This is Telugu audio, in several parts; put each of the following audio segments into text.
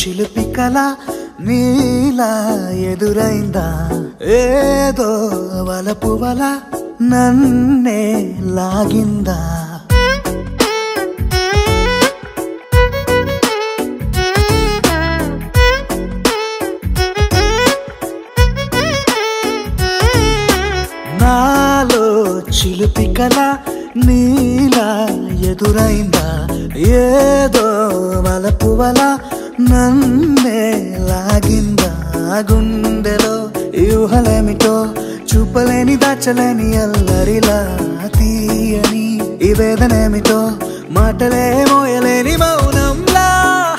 చిలిపి కల నీలా ఎదురైందా ఏదో వలపు వల నన్నే లాగిందా నాలో చిలిపి కల నీలా ఎదురైందా ఏదో వలపు వల నన్నే లాగిందా గుండెలో యూహలేమిటో చూపలేని దాచలేని అల్లరిలా తీయని ఈ వేదనేమిటో మాటలే మోయలేని మౌనంలా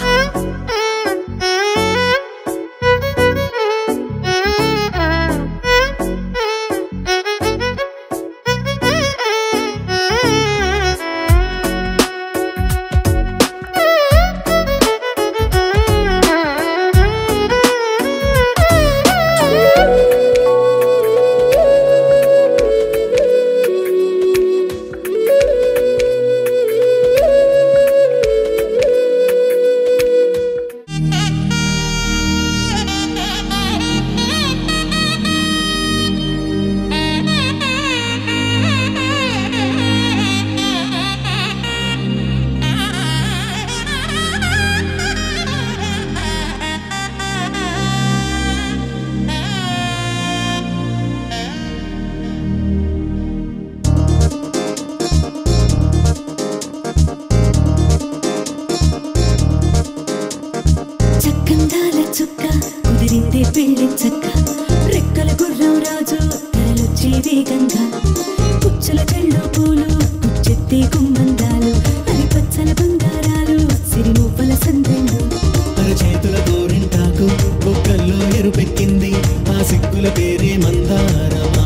చక్కందాల చుక్క కుదిరిందే పెళ్లి చక్క రెక్కల గుర్రం రాజు తరలొచ్చే వేగంగా పుచ్చుల చెళ్ళు పూలు పుచ్చెత్తే గుమ్మందాలు అవి పచ్చల బంగారాలు సిరిమూపల సందెళ్ళు చేతుల గోరింటాకు బొక్కల్లో ఎరుపెక్కింది ఆ సిగ్గుల పేరే మందారమా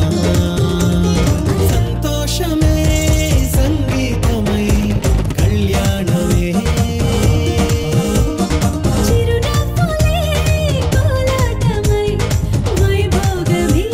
సంతోషమే సంగీతమై కళ్యాణమే చిరునవ్వులే కోలాటమై వైభోగమే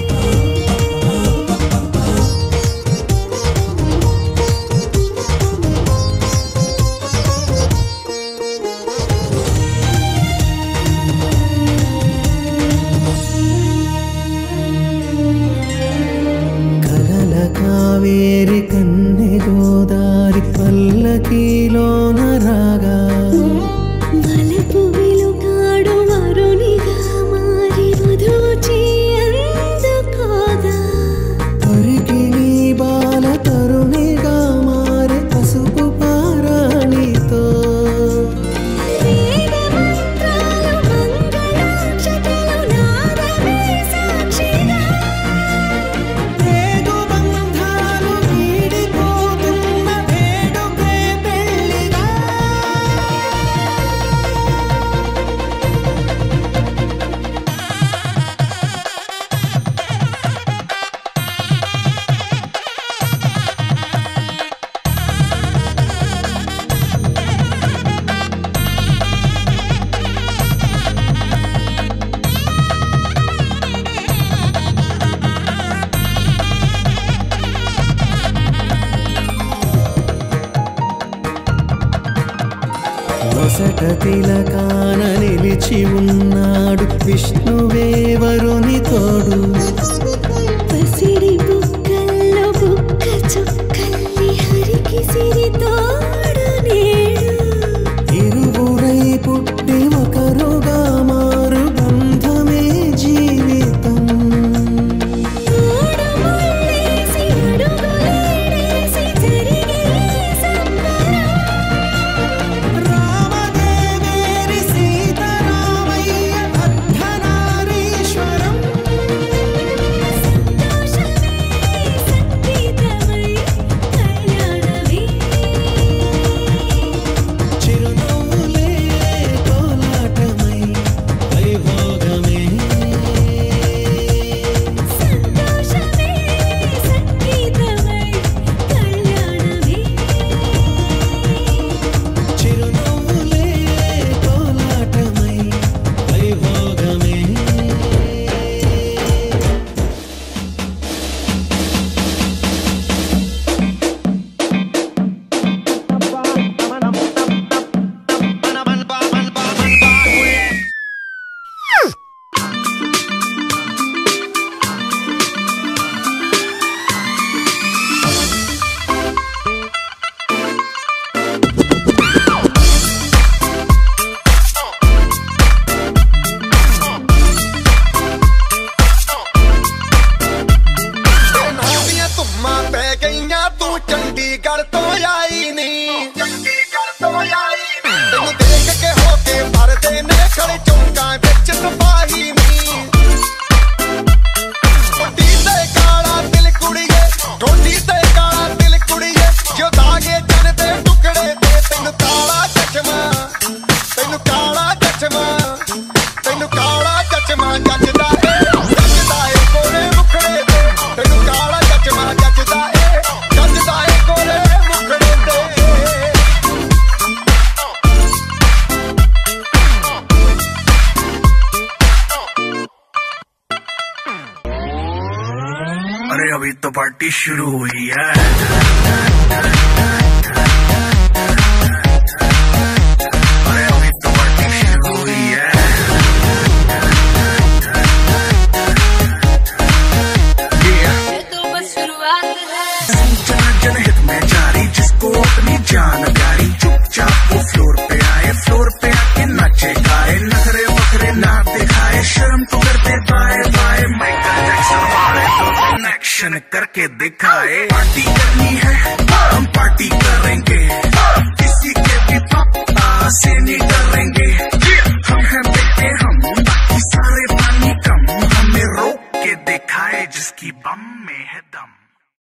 కలల కావేరి కన్నె గోదారి పల్లకీలోన రాగా వలపు వెలుగాడు వరునిగా మారి మధుచి అందుకోగా పరికిణి బాల తరుణిగా మారి పసుపు పారాణితో వేద మంత్రాలు మంగళాక్షతలు నాదమే సాక్షిగా ప్రేగు బంధాలు వీడిపోతున్న వేడుకే పెళ్లిగా వసట తిలకాన నిలిచి ఉన్నాడు విష్ణువే వరుని తోడు పసిడి బుక్కల్లో బుక్క చుక్కల్లి హరికి సిరి తోడు నేడు ఇరువురై పుట్టి ఒకరుగా మారు బంధమే జీవితం తోడు ముళ్ళేసి అడుగులేసి జరిగే సంబరం రామదేవేరి సీతారామయ్య అర్ధనారీశ్వరం पार्टी शुरू हुई है अरे अभी तो पार्टी शुरू हुई है Yeah. संचार जनहित में जारी जिसको अपनी जान प्यारी चुपचाप वो फ्लोर पे आए फ्लोर पे आके नाचे गाए नखरे वखरे ना दिखाए शर्म तो करते बाय बाय माइकल जैक्सन वाले तो कनेक्शन करके दिखाए पार्टी करनी है हम पार्टी करेंगे किसी के भी पापा से नहीं डरेंगे हम हैं बेटे हम बाकी सारे पानी कम हमें रोक के दिखाए जिसकी बम में है दम